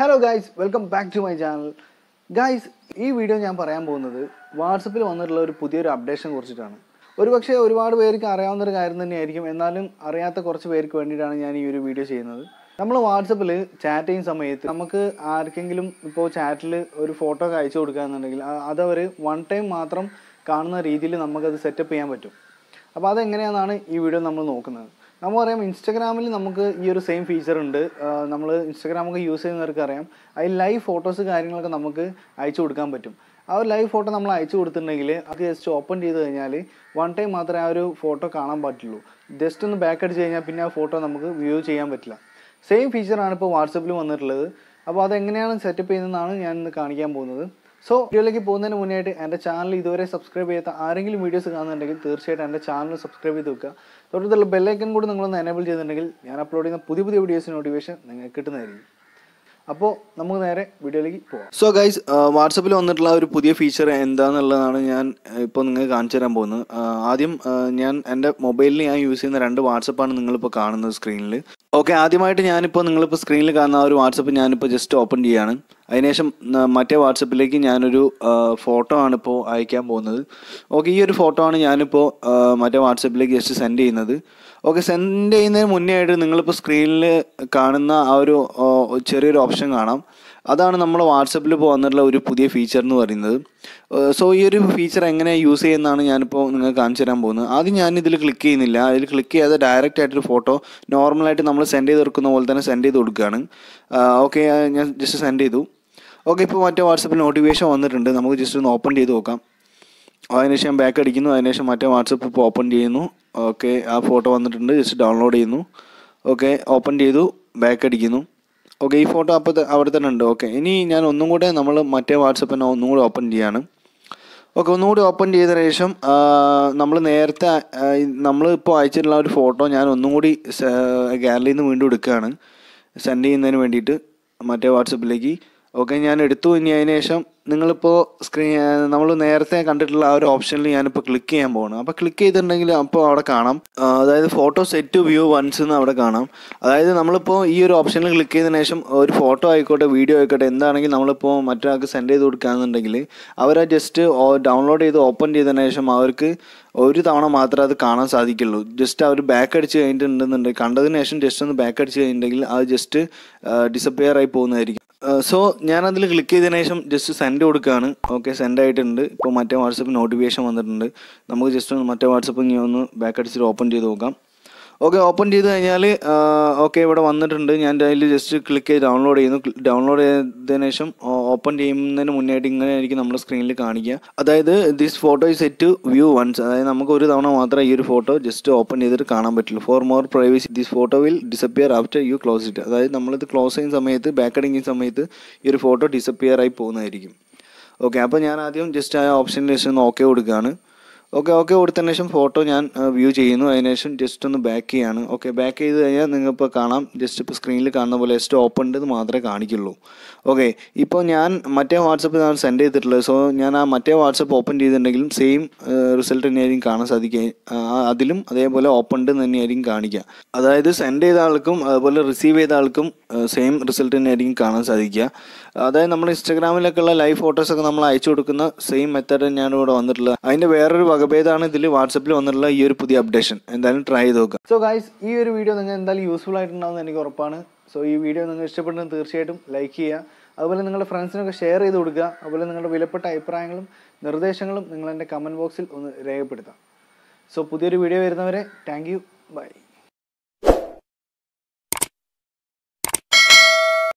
hello guys welcome back to my channel guys ഈ video ഞാൻ പറയാൻ പോകുന്നത് വാട്സപ്പിൽ വന്നിട്ടുള്ള ഒരു പുതിയൊരു അപ്ഡേഷൻ കുറിച്ചിട്ടാണ് ഒരുപക്ഷെ ഒരുപാട് പേർക്ക് അറിയാവുന്ന ഒരു കാര്യം തന്നെയായിരിക്കും എന്നാലും അറിയാത്ത കുറച്ച് പേർക്ക് വേണ്ടിയിട്ടാണ് ഞാൻ ഈ ഒരു വീഡിയോ ചെയ്യുന്നത് നമ്മൾ വാട്സപ്പിൽ ചാറ്റ് ചെയ്യുന്ന സമയത്ത് നമുക്ക് ആർക്കെങ്കിലും ഇപ്പോൾ ചാറ്റിൽ ഒരു ഫോട്ടോ ഒക്കെ അയച്ചു കൊടുക്കുകയെന്നുണ്ടെങ്കിൽ ആ- അതവർ വൺ ടൈം മാത്രം കാണുന്ന രീതിയിൽ നമുക്കത് സെറ്റപ്പ് ചെയ്യാൻ പറ്റും അപ്പോൾ അതെങ്ങനെയാണെന്നാണ് ഈ വീഡിയോ നമ്മൾ നോക്കുന്നത് നമ്മൾ പറയാം ഇൻസ്റ്റഗ്രാമിൽ നമുക്ക് ഈ ഒരു സെയിം ഫീച്ചർ ഉണ്ട് നമ്മൾ ഇൻസ്റ്റഗ്രാമൊക്കെ യൂസ് ചെയ്യുന്നവർക്ക് അറിയാം അതിൽ ലൈവ് ഫോട്ടോസ് കാര്യങ്ങളൊക്കെ നമുക്ക് അയച്ചു കൊടുക്കാൻ പറ്റും ആ ഒരു ലൈവ് ഫോട്ടോ നമ്മൾ അയച്ചു കൊടുത്തിട്ടുണ്ടെങ്കിൽ അത് ജസ്റ്റ് ഓപ്പൺ ചെയ്ത് കഴിഞ്ഞാൽ വൺ ടൈം മാത്രമേ ആ ഒരു ഫോട്ടോ കാണാൻ പറ്റുള്ളൂ ജസ്റ്റ് ഒന്ന് ബാക്ക് അടിച്ച് കഴിഞ്ഞാൽ പിന്നെ ആ ഫോട്ടോ നമുക്ക് വ്യൂ ചെയ്യാൻ പറ്റില്ല സെയിം ഫീച്ചറാണ് ഇപ്പോൾ വാട്സപ്പിൽ വന്നിട്ടുള്ളത് അപ്പോൾ അതെങ്ങനെയാണ് സെറ്റപ്പ് ചെയ്യുന്നതെന്നാണ് ഞാൻ ഇന്ന് കാണിക്കാൻ പോകുന്നത് സോ വീഡിയോയിലേക്ക് പോകുന്നതിന് മുന്നേ ആയിട്ട് എൻ്റെ ചാനൽ ഇതുവരെ സബ്സ്ക്രൈബ് ചെയ്യാത്ത ആരെങ്കിലും വീഡിയോസ് കാണുന്നുണ്ടെങ്കിൽ തീർച്ചയായിട്ടും എൻ്റെ ചാനൽ സബ്സ്ക്രൈബ് ചെയ്ത് വെക്കുക തൊട്ടടുത്തുള്ള ബെല്ലൈക്കൻ കൂടി നിങ്ങളൊന്ന് എനേബിൾ ചെയ്തിട്ടുണ്ടെങ്കിൽ ഞാൻ അപ്ലോഡ് ചെയ്യുന്ന പുതിയ പുതിയ വീഡിയോസ് നോട്ടിഫിക്കേഷൻ നിങ്ങൾക്ക് കിട്ടുന്നതായിരിക്കും അപ്പോൾ നമുക്ക് നേരെ വീഡിയോയിലേക്ക് പോകാം സോ ഗൈസ് വാട്സപ്പിൽ വന്നിട്ടുള്ള ഒരു പുതിയ ഫീച്ചർ എന്താണെന്നുള്ളതാണ് ഞാൻ ഇപ്പോൾ നിങ്ങൾക്ക് കാണിച്ചു തരാൻ പോകുന്നത് ആ, ആദ്യം ആ, ഞാൻ എൻ്റെ മൊബൈലിൽ ഞാൻ യൂസ് ചെയ്യുന്ന രണ്ട് വാട്സപ്പാണ് നിങ്ങളിപ്പോൾ കാണുന്നത് സ്ക്രീനിൽ ഓക്കെ ആദ്യമായിട്ട് ഞാനിപ്പോൾ നിങ്ങളിപ്പോൾ സ്ക്രീനിൽ കാണുന്ന ആ ഒരു വാട്സപ്പ് ഞാനിപ്പോൾ ജസ്റ്റ് ഓപ്പൺ ചെയ്യാണ് അതിനുശേഷം ന- മറ്റേ വാട്സപ്പിലേക്ക് ഞാനൊരു ഫോട്ടോ ആണ് ഇപ്പോൾ അയക്കാൻ പോകുന്നത് ഓക്കെ ഈ ഒരു ഫോട്ടോ ആണ് ഞാനിപ്പോൾ ആ, മറ്റേ വാട്സപ്പിലേക്ക് ജസ്റ്റ് സെൻഡ് ചെയ്യുന്നത് ഓക്കെ സെൻഡ് ചെയ്യുന്നതിന് മുന്നേ ആയിട്ട് നിങ്ങളിപ്പോൾ സ്ക്രീനിൽ കാണുന്ന ആ ഒരു ആ, ചെറിയൊരു ഓപ്ഷൻ കാണാം അതാണ് നമ്മൾ വാട്സപ്പിൽ ഇപ്പോൾ വന്നിട്ടുള്ള ഒരു പുതിയ ഫീച്ചർ എന്ന് പറയുന്നത് സോ ഈ ഒരു ഫീച്ചർ എങ്ങനെ യൂസ് ചെയ്യുന്നതാണ് ഞാനിപ്പോൾ നിങ്ങൾക്ക് കാണിച്ചു തരാൻ പോകുന്നത് ആദ്യം ഞാൻ ഇതിൽ ക്ലിക്ക് ചെയ്യുന്നില്ല അതിൽ ക്ലിക്ക് ചെയ്യാതെ ഡയറക്റ്റ് ആയിട്ടൊരു ഫോട്ടോ നോർമലായിട്ട് നമ്മൾ സെൻഡ് ചെയ്ത് കൊടുക്കുന്ന പോലെ തന്നെ സെൻഡ് ചെയ്ത് കൊടുക്കുകയാണ് ഓക്കെ ഞാൻ ജസ്റ്റ് സെൻഡ് ചെയ്തു ഓക്കെ ഇപ്പോൾ മറ്റേ വാട്സപ്പിൽ നോട്ടിഫിക്കേഷൻ വന്നിട്ടുണ്ട് നമുക്ക് ജസ്റ്റ് ഒന്ന് ഓപ്പൺ ചെയ്ത് നോക്കാം അതിനുശേഷം ഞാൻ ബാക്ക് അടിക്കുന്നു അതിനുശേഷം മറ്റേ വാട്സപ്പ് ഇപ്പോൾ ഓപ്പൺ ചെയ്യുന്നു ഓക്കെ ആ ഫോട്ടോ വന്നിട്ടുണ്ട് ജസ്റ്റ് ഡൗൺലോഡ് ചെയ്യുന്നു ഓക്കെ ഓപ്പൺ ചെയ്തു ബാക്ക് അടിക്കുന്നു ഓക്കെ ഈ ഫോട്ടോ അപ്പോൾ ത- അവിടെ തന്നെ ഉണ്ട് ഓക്കെ ഇനി ഞാൻ ഒന്നും കൂടെ നമ്മൾ മറ്റേ വാട്സപ്പിനെ ഒന്നും കൂടെ ഓപ്പൺ ചെയ്യാണ് ഓക്കെ ഒന്നുകൂടി ഓപ്പൺ ചെയ്തതിന് ശേഷം നമ്മൾ നേരത്തെ നമ്മൾ ഇപ്പോൾ അയച്ചിട്ടുള്ള ഒരു ഫോട്ടോ ഞാൻ ഒന്നും കൂടി ഗാലറിയിൽ നിന്ന് വീണ്ടും എടുക്കുകയാണ് സെൻഡ് ചെയ്യുന്നതിന് വേണ്ടിയിട്ട് മറ്റേ വാട്സപ്പിലേക്ക് ഓക്കെ ഞാൻ എടുത്തു ഇനി അതിന് ശേഷം നിങ്ങളിപ്പോൾ സ്ക്രീൻ നമ്മൾ നേരത്തെ കണ്ടിട്ടുള്ള ആ ഒരു ഓപ്ഷനിൽ ഞാനിപ്പോൾ ക്ലിക്ക് ചെയ്യാൻ പോകണം അപ്പോൾ ക്ലിക്ക് ചെയ്തിട്ടുണ്ടെങ്കിൽ അപ്പോൾ അവിടെ കാണാം ആ, അതായത് ഫോട്ടോ സെറ്റ് വ്യൂ വൺസ് എന്ന് അവിടെ കാണാം അതായത് നമ്മളിപ്പോൾ ഈ ഒരു ഓപ്ഷനിൽ ക്ലിക്ക് ചെയ്തതിന് ശേഷം ഒരു ഫോട്ടോ ആയിക്കോട്ടെ വീഡിയോ ആയിക്കോട്ടെ എന്താണെങ്കിൽ നമ്മളിപ്പോൾ മറ്റൊരാൾക്ക് സെൻഡ് ചെയ്ത് കൊടുക്കുകയാണെന്നുണ്ടെങ്കിൽ അവരെ ജസ്റ്റ് ഡൗൺലോഡ് ചെയ്ത് ഓപ്പൺ ചെയ്തതിന് ശേഷം അവർക്ക് ഒരു തവണ മാത്രമേ അത് കാണാൻ സാധിക്കുള്ളൂ ജസ്റ്റ് അവർ ബാക്ക് അടിച്ച് കഴിഞ്ഞിട്ടുണ്ടെന്നുണ്ടെങ്കിൽ കണ്ടതിന് ശേഷം ജസ്റ്റ് ഒന്ന് ബാക്ക് അടിച്ച് കഴിഞ്ഞിട്ടുണ്ടെങ്കിൽ അത് ജസ്റ്റ് ഡിസപ്പിയർ ആയി പോകുന്നതായിരിക്കും സോ ഞാനതിൽ ക്ലിക്ക് ചെയ്തതിന് ശേഷം ജസ്റ്റ് സെൻഡ് കൊടുക്കുകയാണ് ഓക്കെ സെൻഡ് ആയിട്ടുണ്ട് ഇപ്പോൾ മറ്റേ വാട്സപ്പ് നോട്ടിഫിക്കേഷൻ വന്നിട്ടുണ്ട് നമുക്ക് ജസ്റ്റ് ഒന്ന് മറ്റേ വാട്സപ്പ് ഇനി ഒന്ന് ബാക്ക് അടിച്ചിട്ട് ഓപ്പൺ ചെയ്ത് നോക്കാം ഓക്കെ ഓപ്പൺ ചെയ്ത് കഴിഞ്ഞാൽ ഓക്കെ ഇവിടെ വന്നിട്ടുണ്ട് ഞാൻ അതിൽ ജസ്റ്റ് ക്ലിക്ക് ചെയ്ത് ഡൗൺലോഡ് ചെയ്യുന്നു ഡൗൺലോഡ് ചെയ്തതിന് ശേഷം ഓപ്പൺ ചെയ്യുന്നതിന് മുന്നേയായിട്ട് ഇങ്ങനെ ആയിരിക്കും നമ്മുടെ സ്ക്രീനിൽ കാണിക്കുക അതായത് this photo is set to view once അതായത് നമുക്ക് ഒരു തവണ മാത്രമേ ഈ ഒരു ഫോട്ടോ ജസ്റ്റ് ഓപ്പൺ ചെയ്തിട്ട് കാണാൻ പറ്റുള്ളൂ for more privacy this photo will disappear after you close it അതായത് നമ്മളിത് ക്ലോസ് ചെയ്യുന്ന സമയത്ത് ബാക്ക് അടിക്കുന്ന സമയത്ത് ഈ ഒരു ഫോട്ടോ ഡിസപ്പിയർ ആയി പോകുന്നതായിരിക്കും ഓക്കെ അപ്പോൾ ഞാൻ ആദ്യം ജസ്റ്റ് ആ ഓപ്ഷനിൽ ജസ്റ്റ് ഒന്ന് ഓക്കെ കൊടുക്കുകയാണ് ഓക്കെ ഓക്കെ കൊടുത്തതിന് ശേഷം ഫോട്ടോ ഞാൻ വ്യൂ ചെയ്യുന്നു അതിന് ശേഷം ജസ്റ്റ് ഒന്ന് ബാക്ക് ചെയ്യാണ് ഓക്കെ ബാക്ക് ചെയ്ത് കഴിഞ്ഞാൽ നിങ്ങളിപ്പോൾ കാണാം ജസ്റ്റ് ഇപ്പോൾ സ്ക്രീനിൽ കാണുന്ന പോലെ ജസ്റ്റ് ഓപ്പൺ എന്ന് മാത്രമേ കാണിക്കുള്ളൂ ഓക്കെ ഇപ്പോൾ ഞാൻ മറ്റേ വാട്സപ്പ് ഞാൻ സെൻഡ് ചെയ്തിട്ടുള്ളത് സോ ഞാൻ ആ മറ്റേ വാട്സപ്പ് ഓപ്പൺ ചെയ്തിട്ടുണ്ടെങ്കിലും സെയിം റിസൾട്ട് തന്നെയായിരിക്കും കാണാൻ സാധിക്കുക ആ, അതിലും അതേപോലെ ഓപ്പൺ തന്നെയായിരിക്കും കാണിക്കുക അതായത് സെൻഡ് ചെയ്ത ആൾക്കും അതുപോലെ റിസീവ് ചെയ്ത ആൾക്കും സെയിം റിസൾട്ട് തന്നെയായിരിക്കും കാണാൻ സാധിക്കുക അതായത് നമ്മൾ ഇൻസ്റ്റാഗ്രാമിലൊക്കെയുള്ള ലൈവ് ഫോട്ടോസൊക്കെ നമ്മൾ അയച്ചു കൊടുക്കുന്ന സെയിം മെത്തേഡ് തന്നെയാണ് ഇവിടെ വന്നിട്ടുള്ളത് അതിൻ്റെ വേറൊരു വകഭേദമാണ് ഇതിൽ വാട്സപ്പിൽ വന്നിട്ടുള്ള ഈ ഒരു പുതിയ അപ്ഡേഷൻ എന്തായാലും ട്രൈ ചെയ്ത് നോക്കുക സോ ഗൈസ് ഈ ഒരു വീഡിയോ നിങ്ങൾ എന്തായാലും യൂസ്ഫുൾ ആയിട്ടുണ്ടാവുമെന്ന് എനിക്ക് ഉറപ്പാണ് സോ ഈ വീഡിയോ നിങ്ങൾ ഇഷ്ടപ്പെട്ടെന്ന് തീർച്ചയായിട്ടും ലൈക്ക് ചെയ്യുക അതുപോലെ നിങ്ങളുടെ ഫ്രണ്ട്സിനൊക്കെ ഷെയർ ചെയ്ത് കൊടുക്കുക അതുപോലെ നിങ്ങളുടെ വിലപ്പെട്ട അഭിപ്രായങ്ങളും നിർദ്ദേശങ്ങളും നിങ്ങൾ എൻ്റെ കമൻറ്റ് ബോക്സിൽ ഒന്ന് രേഖപ്പെടുത്താം സോ പുതിയൊരു വീഡിയോ വരുന്നവരെ താങ്ക് യു ബൈ